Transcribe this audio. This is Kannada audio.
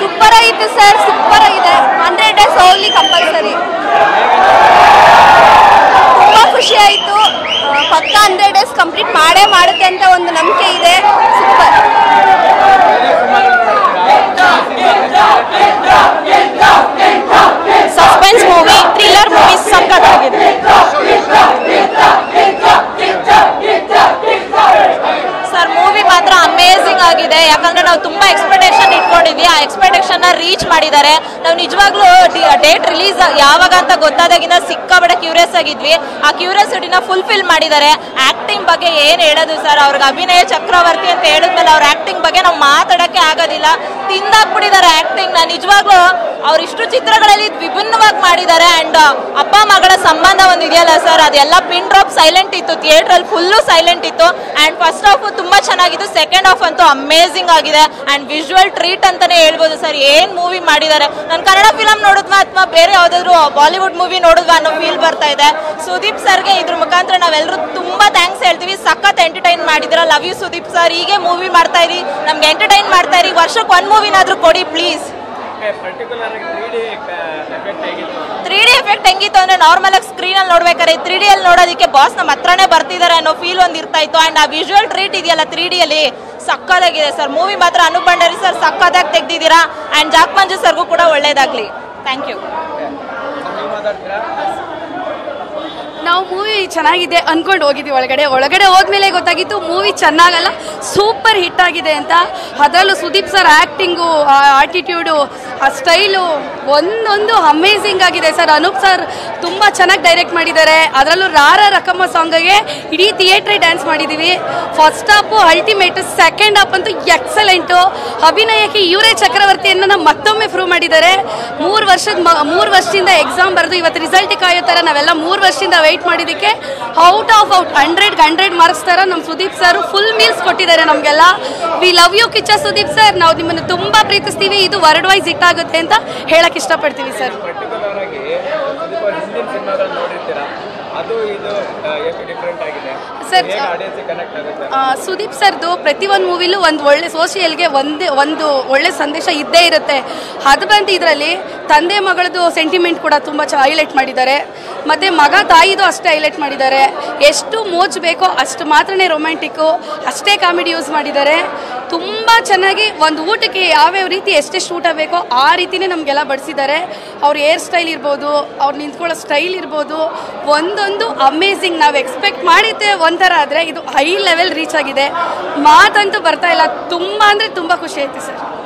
ಸೂಪರ್ ಆಗಿತ್ತು ಸರ್ ಸೂಪರ್ ಆಗಿದೆ ಹಂಡ್ರೆಡ್ ಡೇಸ್ ಹೋಗ್ಲಿ ಕಂಪಲ್ಸರಿ ತುಂಬಾ ಖುಷಿ ಆಯ್ತು ಆ, ಪಕ್ಕ ಹಂಡ್ರೆಡ್ ಡೇಸ್ ಕಂಪ್ಲೀಟ್ ಮಾಡೇ ಮಾಡುತ್ತೆ ಅಂತ ಒಂದು ನಂಬಿಕೆ ಇದೆ super suspense movie thriller movie ಸಖತ್ತಾಗಿದೆ ಸರ್ ಮೂವಿ ಮಾತ್ರ ಅಮೇಝಿಂಗ್ ಆಗಿದೆ ಯಾಕಂದ್ರೆ ನಾವು ತುಂಬಾ ಎಕ್ಸ್ಪೆಕ್ಟೇಷನ್ ಇಟ್ಕೊಂಡಿದ್ವಿ ಆ ಎಕ್ಸ್ಪೆಕ್ಟೇಷನ್ ನ ರೀಚ್ ಮಾಡಿದ್ದಾರೆ ನಾವು ನಿಜವಾಗ್ಲೂ ಡೇಟ್ ರಿಲೀಸ್ ಯಾವಾಗ ಅಂತ ಗೊತ್ತಾದಾಗಿಂದ ಸಿಕ್ಕಾಬಡ ಕ್ಯೂರಿಯಸ್ ಆಗಿದ್ವಿ ಆ ಕ್ಯೂರಿಯಾಸಿಟಿನ ಫುಲ್ಫಿಲ್ ಮಾಡಿದ್ದಾರೆ ಆಕ್ಟಿಂಗ್ ಬಗ್ಗೆ ಏನ್ ಹೇಳೋದು ಸರ್ ಅವ್ರಿಗೆ ಅಭಿನಯ ಚಕ್ರವರ್ತಿ ಅಂತ ಹೇಳಿದ್ಮೇಲೆ ಅವ್ರ ಆಕ್ಟಿಂಗ್ ಬಗ್ಗೆ ನಾವು ಮಾತಾಡಕ್ಕೆ ಆಗೋದಿಲ್ಲ ತಿಂದಾಕ್ಬಿಟ್ಟಿದ್ದಾರೆ ಆಕ್ಟಿಂಗ್ ನ ನಿಜವಾಗ್ಲೂ ಅವ್ರು ಇಷ್ಟು ಚಿತ್ರಗಳಲ್ಲಿ ವಿಭಿನ್ನವಾಗಿ ಮಾಡಿದ್ದಾರೆ ಅಂಡ್ ಅಪ್ಪ ಮಗಳ ಸಂಬಂಧ ಒಂದು ಇದೆಯಲ್ಲ ಸರ್ ಅದೆಲ್ಲ ಪಿನ್ ಡ್ರಾಪ್ ಸೈಲೆಂಟ್ ಇತ್ತು ಥಿಯೇಟರ್ ಅಲ್ಲಿ ಫುಲ್ಲು ಸೈಲೆಂಟ್ ಇತ್ತು ಅಂಡ್ ಫಸ್ಟ್ ಹಾಫ್ ತುಂಬಾ ಚೆನ್ನಾಗಿತ್ತು ಸೆಕೆಂಡ್ ಹಾಫ್ ಅಂತೂ ಅಮೇಝಿಂಗ್ ಆಗಿದೆ ಅಂಡ್ ವಿಜುವಲ್ ಟ್ರೀಟ್ ಅಂತಾನೆ ಹೇಳ್ಬೋದು ಸರ್ ಏನ್ ಮೂವಿ ಮಾಡಿದ್ದಾರೆ ನಾನು ಕನ್ನಡ ಫಿಲಂ ನೋಡಿದ್ವಾ ಅಥವಾ ಬೇರೆ ಯಾವ್ದಾದ್ರು ಬಾಲಿವುಡ್ ಮೂವಿ ನೋಡಿದ್ವಾ ಅನ್ನೋ ಫೀಲ್ ಬರ್ತಾ ಇದೆ ಸುದೀಪ್ ಸರ್ಗೆ ಇದ್ರ ಮುಖಾಂತರ ನಾವೆಲ್ಲರೂ ತುಂಬಾ ಥ್ಯಾಂಕ್ಸ್ ಹೇಳ್ತೀವಿ ಸಖತ್ ಎಂಟರ್ಟೈನ್ ಮಾಡಿದ್ರ ಲವ್ ಯು ಸುದೀಪ್ ಸರ್ ಹೀಗೆ ಮೂವಿ ಮಾಡ್ತಾ ಇರಿ ನಮ್ಗೆ ಎಂಟರ್ಟೈನ್ ಮಾಡ್ತಾ ಇರಿ ವರ್ಷಕ್ಕೆ ಒಂದ್ ಮೂವಿನಾದ್ರೂ ಕೊಡಿ ಪ್ಲೀಸ್ ಪರ್ಟಿಕ್ಯುಲರ್ ಆಗಿ ತ್ರೀ ಡಿ ಎಫೆಕ್ಟ್ ಹೇಗಿತ್ತು ತ್ರೀ ಡಿ ಎಫೆಕ್ಟ್ ಹೆಂಗಿತ್ತು ಅಂದ್ರೆ ನಾರ್ಮಲ್ ಆಗಿ ಸ್ಕ್ರೀನ್ ಅಲ್ಲಿ ನೋಡ್ಬೇಕಾದ್ರೆ ತ್ರೀ ಡಿ ಅಲ್ಲಿ ನೋಡೋದಕ್ಕೆ ಬಾಸ್ ನಮ್ಮ ಹತ್ರನೇ ಬರ್ತಿದ್ದಾರೆ ಅನ್ನೋ ಫೀಲ್ ಒಂದು ಇರ್ತಾ ಇತ್ತು ಅಂಡ್ ಆ ವಿಜುವಲ್ ಟ್ರೀಟ್ ಇದೆಯಲ್ಲ ತ್ರೀ ಡಿ ಅಲ್ಲಿ ಸಕ್ಕತ್ತಾಗಿದೆ ಸರ್ ಮೂವಿ ಮಾತ್ರ ಅನು ಭಂಡಾರಿ ಸರ್ ಸಕ್ಕತ್ತಾಗಿ ತೆಗ್ದಿದ್ದೀರಾ ಅಂಡ್ ಜಾಕ್ ಮಂಜು ಸರ್ಗೂ ಕೂಡ ಒಳ್ಳೇದಾಗ್ಲಿ ಥ್ಯಾಂಕ್ ಯು ನೀವು ಮಾತಾಡ್ತೀರಾ ನಾವು ಮೂವಿ ಚೆನ್ನಾಗಿದೆ ಅನ್ಕೊಂಡು ಹೋಗಿದ್ವಿ ಒಳಗಡೆ ಒಳಗಡೆ ಹೋದ್ಮೇಲೆ ಗೊತ್ತಾಗಿತ್ತು ಮೂವಿ ಚೆನ್ನಾಗಲ್ಲ ಸೂಪರ್ ಹಿಟ್ ಆಗಿದೆ ಅಂತ ಅದರಲ್ಲೂ ಸುದೀಪ್ ಸರ್ ಆ್ಯಕ್ಟಿಂಗು ಆಟಿಟ್ಯೂಡು ಆ ಸ್ಟೈಲು ಒಂದೊಂದು ಅಮೇಝಿಂಗ್ ಆಗಿದೆ ಸರ್ ಅನೂಪ್ ಸರ್ ತುಂಬ ಚೆನ್ನಾಗಿ ಡೈರೆಕ್ಟ್ ಮಾಡಿದ್ದಾರೆ ಅದರಲ್ಲೂ ರಾರ ರಕಮ್ಮ ಸಾಂಗ್ಗೆ ಇಡೀ ಥಿಯೇಟ್ರೇ ಡ್ಯಾನ್ಸ್ ಮಾಡಿದ್ದೀವಿ first half ultimate second half ಅಂತೂ ಎಕ್ಸಲೆಂಟು ಅಭಿನಯಕ್ಕೆ ಇವರೇ ಚಕ್ರವರ್ತಿಯನ್ನು ನಾವು ಮತ್ತೊಮ್ಮೆ ಪ್ರೂವ್ ಮಾಡಿದ್ದಾರೆ ಮೂರು ವರ್ಷದ ಮೂರು ವರ್ಷದಿಂದ ಎಕ್ಸಾಮ್ ಬರೆದು ಇವತ್ತು ರಿಸಲ್ಟ್ ಕಾಯೋ ಥರ ನಾವೆಲ್ಲ ಮೂರು ವರ್ಷದಿಂದ ವೆಯ್ಟ್ ಮಾಡಿದ್ದಕ್ಕೆ out of out hundred hundred marks ಥರ ನಮ್ಮ ಸುದೀಪ್ ಸರ್ ಫುಲ್ ಮೀಲ್ಸ್ ಕೊಟ್ಟಿದ್ದಾರೆ ನಮಗೆಲ್ಲ we love you Kiccha Sudeep sir ನಾವು ನಿಮ್ಮನ್ನು ತುಂಬ ಪ್ರೀತಿಸ್ತೀವಿ ಇದು ವರ್ಲ್ಡ್ ವೈಸ್ ಹಿಟ್ ಆಗುತ್ತೆ ಅಂತ ಹೇಳಕ್ ಇಷ್ಟಪಡ್ತೀವಿ ಸರ್ ಪರ್ಟಿಕ್ಯುಲರ್ ಆಗಿ ಸ್ವಲ್ಪ ಹಿಂದಿನ ಸಿನಿಮಾಗಳು ನೋಡಿರ್ತೀರಾ ಅದು ಇದು ಆ, ಎಷ್ಟು ಡಿಫ್ರೆಂಟ್ ಆಗಿದೆ Sir, ಹೇಗೆ ಆ- ಆಡಿಯನ್ಸ್ ಕನೆಕ್ಟ್ ಆಗುತ್ತೆ ಆ, ಸುದೀಪ್ ಸರ್ದು ಪ್ರತಿಯೊಂದು ಮೂವಿಲೂ ಒಂದು ಒಳ್ಳೆ ಸೋಷಿಯಲ್ಗೆ ಒಂದೇ ಒಂದು ಒಳ್ಳೆ ಸಂದೇಶ ಇದ್ದೇ ಇರುತ್ತೆ ಅದು ಬಂದು ಇದರಲ್ಲಿ ತಂದೆ ಮಗಳದು ಸೆಂಟಿಮೆಂಟ್ ಕೂಡ ತುಂಬ ಚ ಹೈಲೈಟ್ ಮಾಡಿದ್ದಾರೆ ಮತ್ತು ಮಗ ತಾಯಿದು ಅಷ್ಟೇ ಹೈಲೈಟ್ ಮಾಡಿದ್ದಾರೆ ಎಷ್ಟು ಮೋಜ್ ಬೇಕೋ ಅಷ್ಟು ಮಾತ್ರನೇ ರೊಮ್ಯಾಂಟಿಕ್ಕು ಅಷ್ಟೇ ಕಾಮಿಡಿ ಯೂಸ್ ಮಾಡಿದ್ದಾರೆ ತುಂಬ ಚೆನ್ನಾಗಿ ಒಂದು ಊಟಕ್ಕೆ ಯಾವ್ಯಾವ ರೀತಿ ಎಷ್ಟೆಷ್ಟು ಊಟ ಬೇಕೋ ಆ ರೀತಿನೇ ನಮಗೆಲ್ಲ ಬಡಿಸಿದ್ದಾರೆ ಅವ್ರ ಹೇರ್ ಸ್ಟೈಲ್ ಇರ್ಬೋದು ಅವ್ರು ನಿಂತ್ಕೊಳ್ಳೋ ಸ್ಟೈಲ್ ಇರ್ಬೋದು ಒಂದೊಂದು ಅಮೇಝಿಂಗ್ ನಾವು ಎಕ್ಸ್ಪೆಕ್ಟ್ ಮಾಡಿದ್ದೆ ಒಂಥರ ಆದರೆ ಇದು ಹೈ ಲೆವೆಲ್ ರೀಚ್ ಆಗಿದೆ ಮಾತಂತೂ ಬರ್ತಾ ಇಲ್ಲ ತುಂಬ ಅಂದರೆ ತುಂಬ ಖುಷಿ ಆಯ್ತು ಸರ್